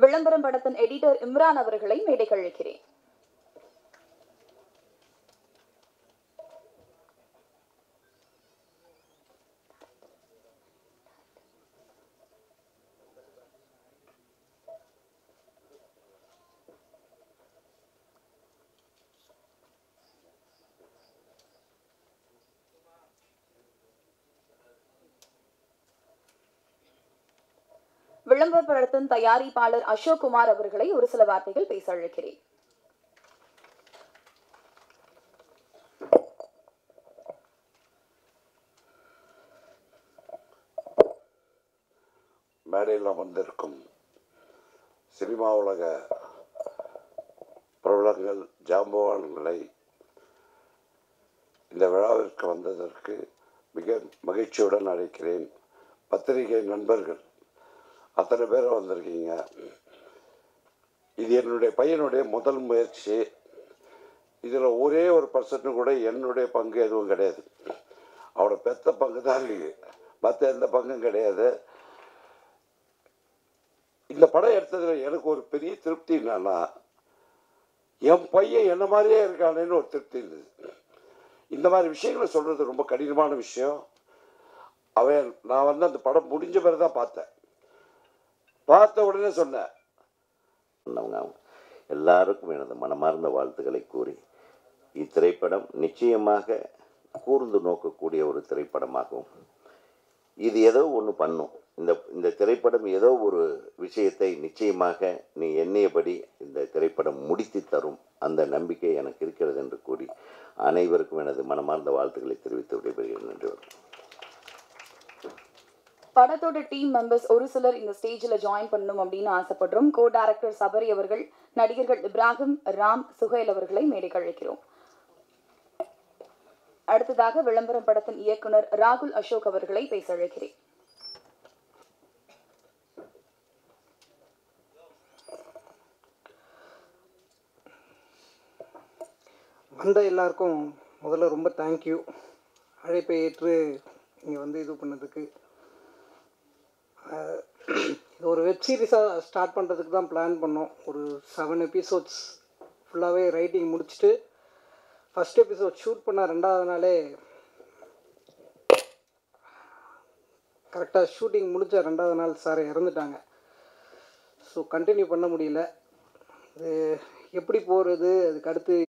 விளம்பரம் படத்தின் எடிட்டர் இம்ரான் அவர்களை மேடைக்கு அழைக்கிறேன் விளம்பர படத்தின் தயாரிப்பாளர் அசோக் குமார் அவர்களை ஒரு சில வார்த்தைகள் பேச அழைக்கிறேன் மேடையில் அமர்ந்திருக்கும் சினிமா உலக பிரபலங்கள் ஜாம்பவான்களை இந்த விழாவிற்கு வந்ததற்கு மிக மகிழ்ச்சியுடன் அழைக்கிறேன் பத்திரிகை நண்பர்கள் அத்தனை பேர் வந்திருக்கீங்க இது என்னுடைய பையனுடைய முதல் முயற்சி இதில் ஒரே ஒரு பர்சன்ட் கூட என்னுடைய பங்கு எதுவும் கிடையாது அவரோட பெத்த பங்கு தான் இருக்கு மற்ற எந்த பங்கும் கிடையாது இந்த படம் எடுத்ததில் எனக்கு ஒரு பெரிய திருப்தி என்னன்னா என் பையன் என்ன மாதிரியே இருக்கானேன்னு ஒரு திருப்தி இருந்தது இந்த மாதிரி விஷயங்களை சொல்கிறது ரொம்ப கடினமான விஷயம் அவன் நான் வந்து அந்த படம் முடிஞ்ச பிறகு தான் பார்த்தேன் பார்த்த உடனே சொன்னேன் பண்ணவங்க அவங்க எல்லாருக்கும் எனது மனமார்ந்த வாழ்த்துக்களை கூறி இத்திரைப்படம் நிச்சயமாக கூர்ந்து நோக்கக்கூடிய ஒரு திரைப்படமாகும் இது ஏதோ ஒன்று பண்ணும் இந்த இந்த திரைப்படம் ஏதோ ஒரு விஷயத்தை நிச்சயமாக நீ எண்ணியபடி இந்த திரைப்படம் முடித்து தரும் அந்த நம்பிக்கை எனக்கு இருக்கிறது என்று கூறி அனைவருக்கும் எனது மனமார்ந்த வாழ்த்துக்களை தெரிவித்து விடைபெறுகிறேன் நன்றி வணக்கம். படத்தோட டீம் மெம்பர்ஸ் ஒரு சிலர் இந்த ஸ்டேஜ்ல ஜாயின் பண்ணணும் அப்படின்னு ஆசைப்படுறோம் கோ டைரக்டர் சபரி அவர்கள் நடிகர்கள் இப்ராஹிம் ராம் சுஹேல் அவர்களை மேடைக்கு அழைக்கிறோம் அடுத்ததாக விளம்பரம் படத்தின் இயக்குனர் ராகுல் அசோக் அவர்களை பேச அழைக்கிறேன் வந்த எல்லாருக்கும் முதல்ல ரொம்ப தேங்க்யூ அழைப்பை ஏற்று இங்கே வந்து இது பண்ணதுக்கு அஹ், இது ஒரு வெப் சீரிஸாக ஸ்டார்ட் பண்ணுறதுக்கு தான் பிளான் பண்ணோம் ஒரு செவன் எபிசோட்ஸ் ஃபுல்லாகவே ரைட்டிங் முடிச்சுட்டு ஃபஸ்ட் எபிசோட் ஷூட் பண்ண ரெண்டாவது நாளே கரெக்டாக ஷூட்டிங் முடிச்ச ரெண்டாவது நாள் சார் இறந்துட்டாங்க ஸோ கண்டினியூ பண்ண முடியல இது எப்படி போகிறது அதுக்கு அடுத்து